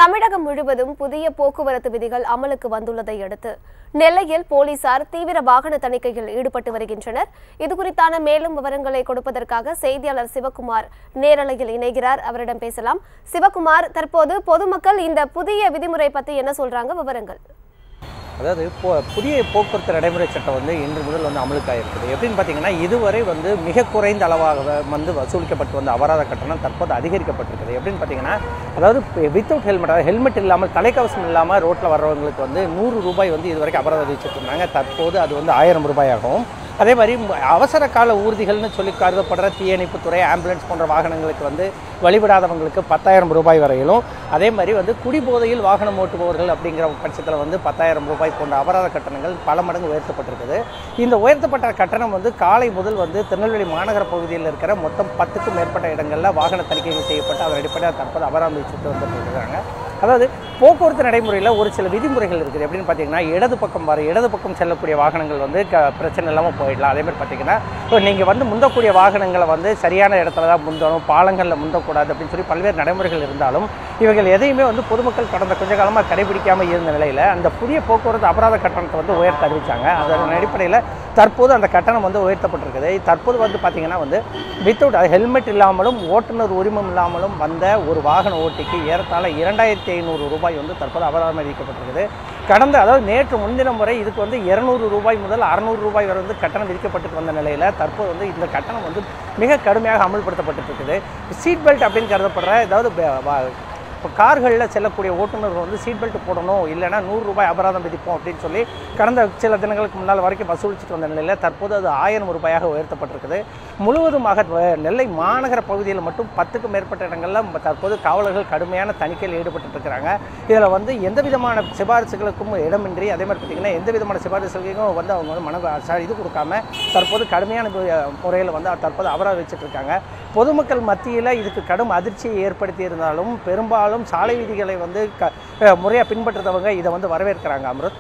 தமிழகம் முழுவதும் புதிய போக்குவரத்து விதிகள் அமலுக்கு வந்துள்ளதை அடுத்து நெல்லையில் போலீசார் தீவிர வாகன தணிக்கையில் ஈடுபட்டு வருகின்றனர் இதுகுறித்தான மேலும் விவரங்களை கொடுப்பதற்காக செய்தியாளர் சிவகுமார் நேரலையில் இணைகிறார் அவரிடம் பேசலாம் சிவகுமார் தற்போது பொதுமக்கள் இந்த புதிய விதிமுறை பத்தி என்ன சொல்றாங்க விவரங்கள் அதாவது இப்போ புதிய போக்குவரத்து நடைமுறை சட்டம் வந்து இன்று முதல் வந்து அமலுக்காயிருக்குது எப்படின்னு பார்த்தீங்கன்னா இதுவரை வந்து மிக குறைந்த அளவாக வந்து வசூலிக்கப்பட்டு வந்த அபராத கட்டணம் தற்போது அதிகரிக்கப்பட்டிருக்குது எப்படின்னு பார்த்தீங்கன்னா அதாவது வித்தவுட் ஹெல்மெட் அதாவது ஹெல்மெட் இல்லாமல் தலைக்கவசம் இல்லாமல் ரோட்டில் வர்றவங்களுக்கு வந்து நூறு ரூபாய் வந்து இதுவரைக்கும் அபராதம் விதிச்சிட்டு இருந்தாங்க தற்போது அது வந்து ஆயிரம் ரூபாயாகவும் அதே மாதிரி ம- அவசர கால ஊர்திகள்னு சொல்லி கருதப்படுற தீயணைப்புத்துறை ஆம்புலன்ஸ் போன்ற வாகனங்களுக்கு வந்து வழிபடாதவங்களுக்கு பத்தாயிரம் ரூபாய் வரையிலும் அதே மாதிரி வந்து குடிபோதையில் வாகனம் ஓட்டுபவர்கள் அப்படிங்கிற பட்சத்தில் வந்து பத்தாயிரம் ரூபாய் போன்ற அபராத கட்டணங்கள் பல மடங்கு உயர்த்தப்பட்டிருக்குது இந்த உயர்த்தப்பட்ட கட்டணம் வந்து காலை முதல் வந்து திருநெல்வேலி மாநகர பகுதியில் இருக்கிற மொத்தம் பத்துக்கும் மேற்பட்ட இடங்களில் வாகன தணிக்கைகள் செய்யப்பட்டு அதன் அடிப்படையில் தற்போது அபராதம் விதிச்சுட்டு வந்துட்டு இருக்காங்க அதாவது போக்குவரத்து நடைமுறையில் ஒரு சில விதிமுறைகள் இருக்குது எப்படின்னு பார்த்தீங்கன்னா இடது பக்கம் வர இடது பக்கம் செல்லக்கூடிய வாகனங்கள் வந்து க பிரச்சனை இல்லாமல் போயிடலாம் அதே மாதிரி பார்த்தீங்கன்னா இப்போ நீங்கள் வந்து முந்தக்கூடிய வாகனங்களை வந்து சரியான இடத்துல தான் முந்தணும் பாலங்களில் முந்தக்கூடாது அப்படின்னு சொல்லி பல்வேறு நடைமுறைகள் இருந்தாலும் இவைகள் எதையுமே வந்து பொதுமக்கள் கடந்த கொஞ்ச காலமாக கடைபிடிக்காமல் இருந்த நிலையில் அந்த புதிய போக்குவரத்து அபராத கட்டணத்தை வந்து உயர்த்த அறிவிச்சாங்க அதன் அடிப்படையில் தற்போது அந்த கட்டணம் வந்து உயர்த்தப்பட்டிருக்குது தற்போது வந்து பார்த்தீங்கன்னா வந்து வித்தவுட் ஹெல்மெட் இல்லாமலும் ஓட்டுநர் உரிமம் இல்லாமலும் வந்த ஒரு வாகன ஓட்டிக்கு ஏறத்தாழ இரண்டாயிரத்தி ஐநூறு ரூபாய் வந்து தற்போது அபராதம் விதிக்கப்பட்டிருக்குது கடந்த அதாவது நேற்று முன்தினம் முறை இதுக்கு வந்து இருநூறு ரூபாய் முதல் அறநூறு ரூபாய் வரை வந்து கட்டணம் விதிக்கப்பட்டு வந்த நிலையில் தற்போது வந்து இந்த கட்டணம் வந்து மிக கடுமையாக அமல்படுத்தப்பட்டு இருக்குது சீட் பெல்ட் அப்படின்னு கருதப்படுற ஏதாவது ப- வா- இப்போ கார்களில் செல்லக்கூடிய ஓட்டுநர்கள் வந்து சீட் பெல்ட் போடணும் இல்லைன்னா நூறு ரூபாய் அபராதம் விதிப்போம் அப்படின்னு சொல்லி கடந்த சில தினங்களுக்கு முன்னால் வரைக்கும் வசூலிச்சுட்டு வந்த நிலையில் தற்போது அது ஆயிரம் ரூபாயாக உயர்த்தப்பட்டிருக்குது முழுவதுமாக வ- நெல்லை மாநகர பகுதியில் மட்டும் பத்துக்கும் மேற்பட்ட இடங்களில் ம- தற்போது காவலர்கள் கடுமையான தணிக்கையில் ஈடுபட்டு இருக்கிறாங்க இதில் வந்து எந்த விதமான சிபாரிசுகளுக்கும் இடமின்றி அதே மாதிரி பார்த்தீங்கன்னா எந்த விதமான சிபாரிசுகளுக்கும் வந்து அவங்க வந்து மன ச- இது கொடுக்காம தற்போது கடுமையான முறையில் வந்து தற்போது அபராதம் வச்சுட்டு இருக்காங்க பொதுமக்கள் மத்தியில் இதுக்கு கடும் அதிர்ச்சியை ஏற்படுத்தி இருந்தாலும் பெரும்பாலும் சாலை விதிகளை வந்து க முறையாக பின்பற்றுறவங்க இதை வந்து வரவேற்கிறாங்க அமிர்த்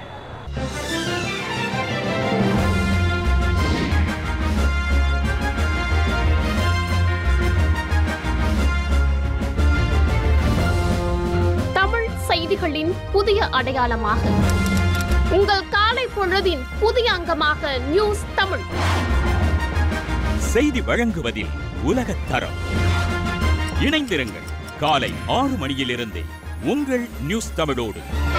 தமிழ் செய்திகளின் புதிய அடையாளமாக உங்கள் காலை பொழுதின் புதிய அங்கமாக நியூஸ் தமிழ் செய்தி வழங்குவதில் உலகத் தரம் இணைந்திருங்கள் காலை ஆறு மணியிலிருந்தே உங்கள் நியூஸ் தமிழோடு